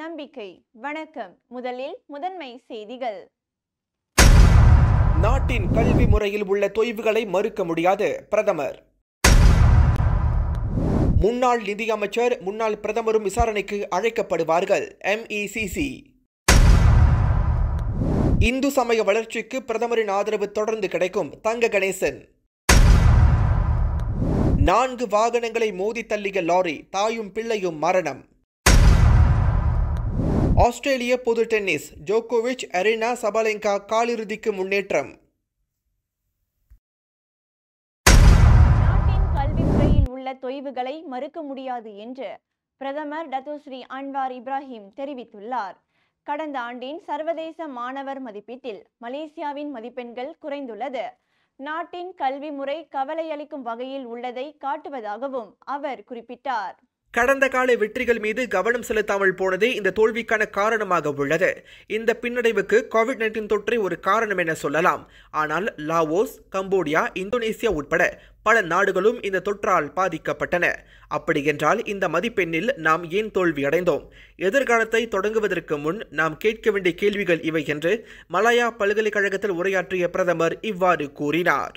நம்பிக்கை வணக்கம் முதலில் முதன்மை செய்திகள் நாட்டின் கல்வி முறையில் உள்ள தொய்வுகளை மறுக்க முடியாது பிரதமர் முன்னாள் நிதியமைச்சர் முன்னாள் பிரதமரும் விசாரணைக்கு அழைக்கப்படுவார்கள் எம்இசிசி இந்து சமய வளர்ச்சிக்கு பிரதமரின் ஆதரவு தொடர்ந்து கிடைக்கும் தங்க கணேசன் நான்கு வாகனங்களை மோதி தள்ளிய லாரி தாயும் பிள்ளையும் மரணம் ஆஸ்திரேலிய பொது டென்னிஸ் ஜோகோவிச் அரினா சபாலெங்கா காலிறுதிக்கு முன்னேற்றம் நாட்டின் கல்வி முறையில் உள்ள தொய்வுகளை மறுக்க முடியாது என்று பிரதமர் டத்துஸ்ரீ அன்வார் இப்ராஹிம் தெரிவித்துள்ளார் கடந்த ஆண்டின் சர்வதேச மாணவர் மதிப்பீட்டில் மலேசியாவின் மதிப்பெண்கள் குறைந்துள்ளது நாட்டின் கல்வி முறை கவலையளிக்கும் வகையில் உள்ளதை காட்டுவதாகவும் அவர் குறிப்பிட்டார் கடந்த கால வெற்றிகள் மீது கவனம் செலுத்தாமல் போனதே இந்த தோல்விக்கான காரணமாக உள்ளது இந்த பின்னடைவுக்கு கோவிட் நைன்டீன் தொற்றை ஒரு காரணம் என சொல்லலாம் ஆனால் லாவோஸ் கம்போடியா இந்தோனேசியா உட்பட பல நாடுகளும் இந்த தொற்றால் பாதிக்கப்பட்டன அப்படியென்றால் இந்த மதிப்பெண்ணில் நாம் ஏன் தோல்வி அடைந்தோம் எதிர்காலத்தை தொடங்குவதற்கு முன் நாம் கேட்க வேண்டிய கேள்விகள் இவை என்று மலாயா பல்கலைக்கழகத்தில் உரையாற்றிய பிரதமர் இவ்வாறு கூறினார்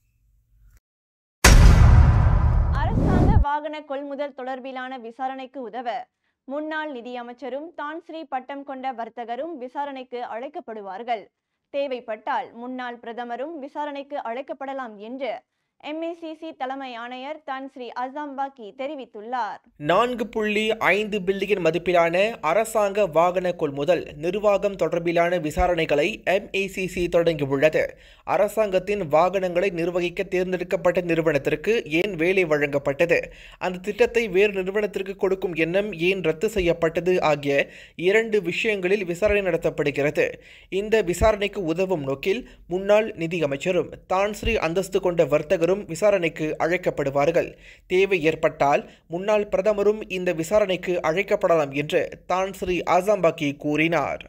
அரசாங்க வாகன கொள்முதல் தொடர்பிலான விசாரணைக்கு உதவ முன்னாள் நிதியமைச்சரும் தான்ஸ்ரீ பட்டம் கொண்ட வர்த்தகரும் விசாரணைக்கு அழைக்கப்படுவார்கள் தேவைப்பட்டால் முன்னாள் பிரதமரும் விசாரணைக்கு அழைக்கப்படலாம் என்று எம்ஏசிசி தலைமை ஆணையர் தான் ஸ்ரீ அசாம்பாக்கி தெரிவித்துள்ளார் நான்கு புள்ளி ஐந்து பில்லியன் மதிப்பிலான அரசாங்க வாகன கொள்முதல் நிர்வாகம் தொடர்பிலான விசாரணைகளை எம்ஏசிசி தொடங்கியுள்ளது அரசாங்கத்தின் வாகனங்களை நிர்வகிக்க தேர்ந்தெடுக்கப்பட்ட நிறுவனத்திற்கு ஏன் வேலை வழங்கப்பட்டது அந்த திட்டத்தை வேறு நிறுவனத்திற்கு கொடுக்கும் எண்ணம் ஏன் ரத்து செய்யப்பட்டது ஆகிய இரண்டு விஷயங்களில் விசாரணை நடத்தப்படுகிறது இந்த விசாரணைக்கு உதவும் நோக்கில் முன்னாள் நிதியமைச்சரும் தான்ஸ்ரீ அந்தஸ்து கொண்ட வர்த்தகரும் விசாரணைக்கு அழைக்கப்படுவார்கள் தேவை ஏற்பட்டால் முன்னாள் பிரதமரும் இந்த விசாரணைக்கு அழைக்கப்படலாம் என்று தான்ஸ்ரீ ஆசாம்பாக்கி கூறினார்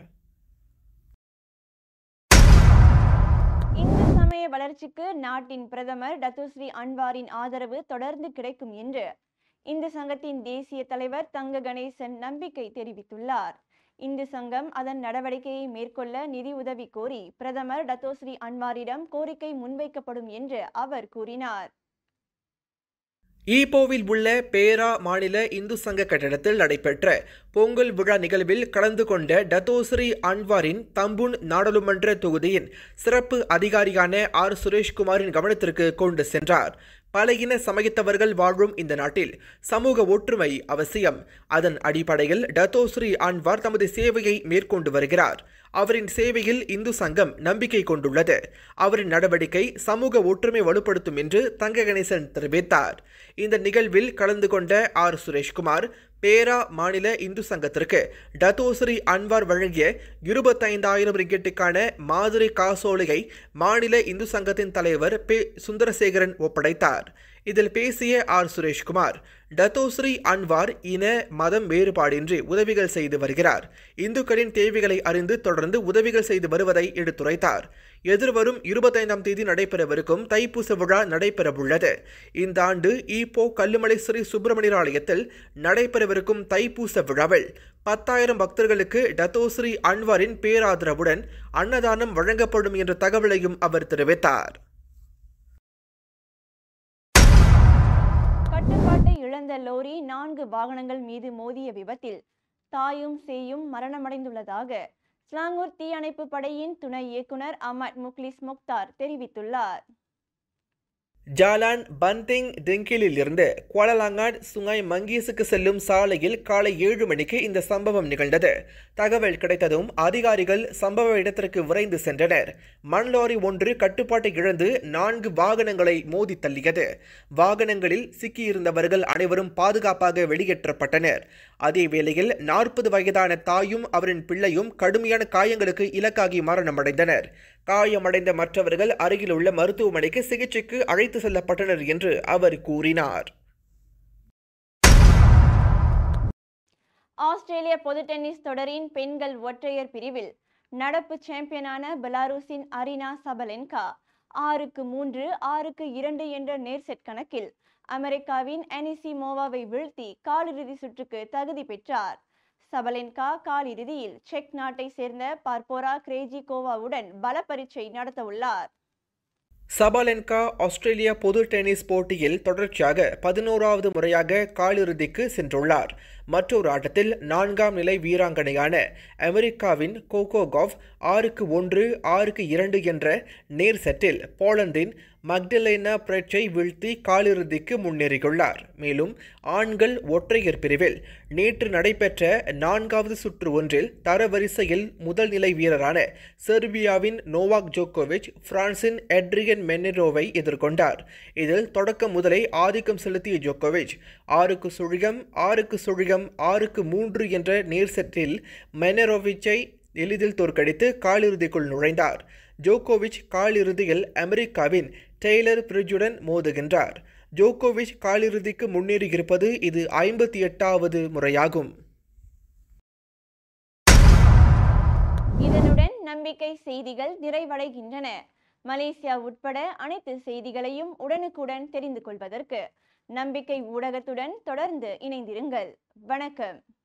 இந்து சமய வளர்ச்சிக்கு நாட்டின் பிரதமர் டத்துஸ்ரீ அன்வாரின் ஆதரவு தொடர்ந்து கிடைக்கும் என்று இந்து சங்கத்தின் தேசிய தலைவர் தங்க கணேசன் நம்பிக்கை தெரிவித்துள்ளார் இந்து சங்கம் அதன் நடவடிக்கையை மேற்கொள்ள நிதி உதவி கோரி பிரதமர் டத்தோஸ்ரீ அன்வாரிடம் கோரிக்கை முன்வைக்கப்படும் என்று அவர் கூறினார் ஈப்போவில் உள்ள பேரா மாநில இந்து சங்க கட்டடத்தில் நடைபெற்ற பொங்கல் விழா நிகழ்வில் கலந்து கொண்ட டத்தோஸ்ரீ அன்வாரின் தம்புன் நாடாளுமன்ற தொகுதியின் சிறப்பு அதிகாரியான ஆர் சுரேஷ்குமாரின் கவனத்திற்கு கொண்டு சென்றார் பல சமயத்தவர்கள் வாழும் இந்த நாட்டில் சமூக ஒற்றுமை அவசியம் அதன் அடிப்படையில் டத்தோஸ்ரீ அன்வார் தமது சேவையை மேற்கொண்டு வருகிறார் அவரின் சேவையில் இந்து சங்கம் நம்பிக்கை கொண்டுள்ளது அவரின் நடவடிக்கை சமூக ஒற்றுமை வலுப்படுத்தும் என்று தங்க கணேசன் தெரிவித்தார் இந்த நிகழ்வில் கலந்து கொண்ட ஆர் சுரேஷ்குமார் பேரா மாநில இந்து சங்கத்திற்கு டத்தோஸ்ரீ அன்வார் வழங்கிய இருபத்தைந்தாயிரம் ரிக்கெட்டுக்கான மாதிரி காசோலையை மாநில இந்து சங்கத்தின் தலைவர் பே சுந்தரசேகரன் ஒப்படைத்தார் இதில் பேசிய ஆர் சுரேஷ்குமார் டத்தோஸ்ரீ அன்வார் இன மதம் வேறுபாடின்றி உதவிகள் செய்து வருகிறார் இந்துக்களின் தேவைகளை அறிந்து தொடர்ந்து உதவிகள் செய்து வருவதை எடுத்துரைத்தார் எதிர்வரும் இருபத்தைந்தாம் தேதி நடைபெறவிருக்கும் தைப்பூச விழா நடைபெறவுள்ளது இந்த ஆண்டு ஈப்போ கல்லுமலை ஸ்ரீ சுப்பிரமணியர் ஆலயத்தில் நடைபெறவிருக்கும் தைப்பூச விழாவில் பத்தாயிரம் பக்தர்களுக்கு டத்தோஸ்ரீ அன்வாரின் பேராதரவுடன் அன்னதானம் வழங்கப்படும் என்ற தகவலையும் அவர் தெரிவித்தார் கட்டுப்பாட்டை இழந்த லோரி நான்கு வாகனங்கள் மீது மோதிய விபத்தில் தாயும் சேயும் மரணமடைந்துள்ளதாக ஸ்லாங்கூர் தீயணைப்பு படையின் துணை இயக்குனர் அமட் முக்லிஸ் முக்தார் தெரிவித்துள்ளார் ஜாலான் பந்திங் டிங்கிலில் இருந்து குவாலலாங்காட் சுங்காய் மங்கீஸுக்கு செல்லும் சாலையில் காலை ஏழு மணிக்கு இந்த சம்பவம் நிகழ்ந்தது தகவல் கிடைத்ததும் அதிகாரிகள் சம்பவ இடத்திற்கு விரைந்து சென்றனர் மண் லாரி ஒன்று கட்டுப்பாட்டை இழந்து நான்கு வாகனங்களை மோதி தள்ளியது வாகனங்களில் சிக்கியிருந்தவர்கள் அனைவரும் பாதுகாப்பாக வெளியேற்றப்பட்டனர் அதே வேளையில் நாற்பது வயதான தாயும் அவரின் பிள்ளையும் கடுமையான காயங்களுக்கு இலக்காகி மரணமடைந்தனர் காயமடைந்த மற்றவர்கள் அருகில் உள்ள மருத்துவமனைக்கு சிகிச்சைக்கு அழைத்து செல்லப்பட்டனர் என்று அவர் கூறினார் ஆஸ்திரேலிய பொது டென்னிஸ் தொடரின் பெண்கள் ஒற்றையர் பிரிவில் நடப்பு சாம்பியனான பெலாருஸின் அரினா சபலென்கா ஆறுக்கு மூன்று ஆறுக்கு இரண்டு என்ற நேர் செட் கணக்கில் அமெரிக்காவின் அனிசி மோவாவை வீழ்த்தி காலிறுதி சுற்றுக்கு தகுதி பெற்றார் சபலென்கா காலிறுதியில் செக் நாட்டை சேர்ந்த பார்போரா கிரேஜிகோவாவுடன் பல பரீட்சை நடத்தவுள்ளார் சபாலென்கா ஆஸ்திரேலியா பொது டென்னிஸ் போட்டியில் தொடர்ச்சியாக பதினோராவது முறையாக காலிறுதிக்கு சென்றுள்ளார் மற்றொரு ஆட்டத்தில் நான்காம் நிலை வீராங்கனையான அமெரிக்காவின் கோகோ காஃப் ஆறுக்கு ஒன்று ஆறுக்கு இரண்டு என்ற நேர் செட்டில் போலந்தின் மக்டலேனா பிரெச்சை வீழ்த்தி காலிறுதிக்கு முன்னேறியுள்ளார் மேலும் ஆண்கள் ஒற்றையர் பிரிவில் நேற்று நடைபெற்ற நான்காவது சுற்று ஒன்றில் தரவரிசையில் முதல் நிலை வீரரான செர்பியாவின் நோவாக் ஜோக்கோவிச் பிரான்சின் எட்ரியன் மென்னரோவை எதிர்கொண்டார் இதில் தொடக்கம் முதலை ஆதிக்கம் செலுத்திய ஜோக்கோவிச் ஆறுக்கு சுழியம் ஆறுக்கு சுழியம் ஆறுக்கு மூன்று என்ற நேர் செட்டில் மெனரோவிச்சை எளிதில் தோற்கடித்து காலிறுதிக்குள் நுழைந்தார் ஜோகோவிச் காலிறுதியில் அமெரிக்காவின் டெய்லர் பிரிட்ஜுடன் மோதுகின்றார் ஜோகோவிச் காலிறுதிக்கு முன்னேறியிருப்பது இது ஐம்பத்தி எட்டாவது முறையாகும் இதனுடன் நம்பிக்கை செய்திகள் நிறைவடைகின்றன மலேசியா உட்பட அனைத்து செய்திகளையும் உடனுக்குடன் தெரிந்து கொள்வதற்கு நம்பிக்கை ஊடகத்துடன் தொடர்ந்து இணைந்திருங்கள் வணக்கம்